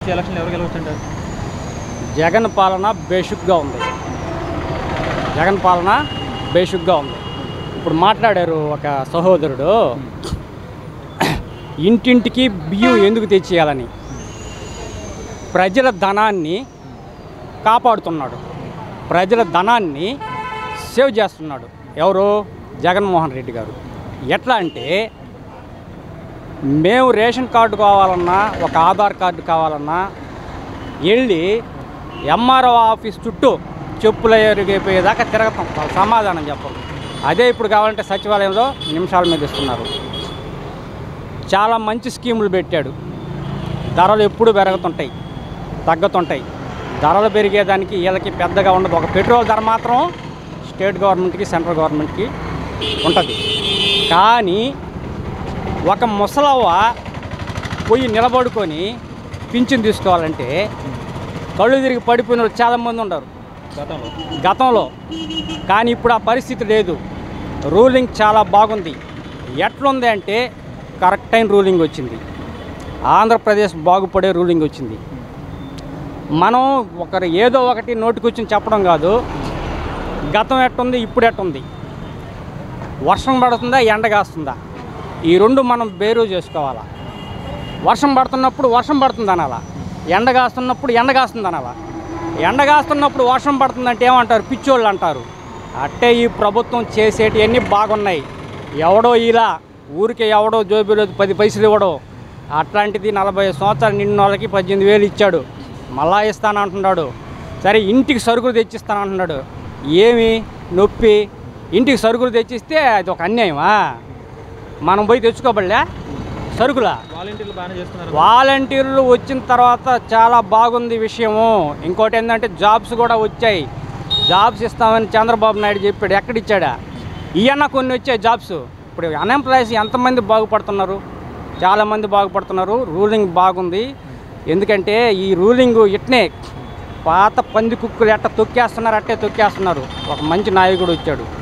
వచ్చే ఎలక్షన్లు ఎవరు గెలవచ్చుంటారు జగన్ పాలన బేషుగ్గా ఉంది జగన్ పాలన బేషుగ్గా ఉంది ఇప్పుడు మాట్లాడారు ఒక సహోదరుడు ఇంటింటికి బియ్యం ఎందుకు తెచ్చేయాలని ప్రజల ధనాన్ని కాపాడుతున్నాడు ప్రజల ధనాన్ని సేవ్ చేస్తున్నాడు ఎవరు జగన్మోహన్ రెడ్డి గారు ఎట్లా అంటే మేము రేషన్ కార్డు కావాలన్నా ఒక ఆధార్ కార్డు కావాలన్నా వెళ్ళి ఎంఆర్ఓ ఆఫీస్ చుట్టూ చెప్పులు ఎరిగిపోయేదాకా తిరగతాం వాళ్ళు సమాధానం చెప్పరు అదే ఇప్పుడు కావాలంటే సచివాలయంలో నిమిషాల మీద ఇస్తున్నారు చాలా మంచి స్కీములు పెట్టాడు ధరలు ఎప్పుడు పెరుగుతుంటాయి తగ్గుతుంటాయి ధరలు పెరిగేదానికి వీళ్ళకి పెద్దగా ఉండదు ఒక పెట్రోల్ ధర మాత్రం స్టేట్ గవర్నమెంట్కి సెంట్రల్ గవర్నమెంట్కి ఉంటుంది కానీ ఒక ముసలవ్వ పోయి నిలబడుకొని పింఛన్ తీసుకోవాలంటే కళ్ళు తిరిగి పడిపోయిన వాళ్ళు చాలామంది ఉండరు గతంలో గతంలో కానీ ఇప్పుడు ఆ పరిస్థితి లేదు రూలింగ్ చాలా బాగుంది ఎట్లుంది అంటే కరెక్ట్ అయిన రూలింగ్ వచ్చింది ఆంధ్రప్రదేశ్ బాగుపడే రూలింగ్ వచ్చింది మనం ఒకరు ఏదో ఒకటి నోటికొచ్చి చెప్పడం కాదు గతం ఎట్టుంది ఇప్పుడు ఎట్టుంది వర్షం పడుతుందా ఎండ కాస్తుందా ఈ రెండు మనం బేరు చేసుకోవాలా వర్షం పడుతున్నప్పుడు వర్షం పడుతుంది అనాలా ఎండ కాస్తున్నప్పుడు ఎండ కాస్తుంది అనాలా ఎండ కాస్తున్నప్పుడు వర్షం పడుతుందంటే ఏమంటారు పిచ్చోళ్ళు అంటారు అట్టే ఈ ప్రభుత్వం చేసేటివన్నీ బాగున్నాయి ఎవడో ఇలా ఊరికే ఎవడో జోబీలో పది పైసలు ఇవ్వడో అట్లాంటిది నలభై సంవత్సరాలు నిన్న వాళ్ళకి పద్దెనిమిది వేలు ఇచ్చాడు మళ్ళా ఇస్తానంటున్నాడు సరే ఇంటికి సరుకులు తెచ్చిస్తానంటున్నాడు ఏమి నొప్పి ఇంటికి సరుకులు తెచ్చిస్తే అది ఒక అన్యాయమా మనం పోయి తెచ్చుకోబడలే సరుకులా వాలంటీర్లు బాగానే చేస్తున్నారు వాలంటీర్లు వచ్చిన తర్వాత చాలా బాగుంది విషయము ఇంకోటి ఏంటంటే జాబ్స్ కూడా వచ్చాయి జాబ్స్ ఇస్తామని చంద్రబాబు నాయుడు చెప్పాడు ఎక్కడ ఇచ్చాడా ఇవన్న కొన్ని వచ్చాయి జాబ్స్ ఇప్పుడు అన్ఎంప్లాయీస్ ఎంతమంది బాగుపడుతున్నారు చాలామంది బాగుపడుతున్నారు రూలింగ్ బాగుంది ఎందుకంటే ఈ రూలింగ్ ఇట్నే పాత పంది కుక్కులు ఎట్ట తొక్కేస్తున్నారు అట్టే తొక్కేస్తున్నారు ఒక మంచి నాయకుడు వచ్చాడు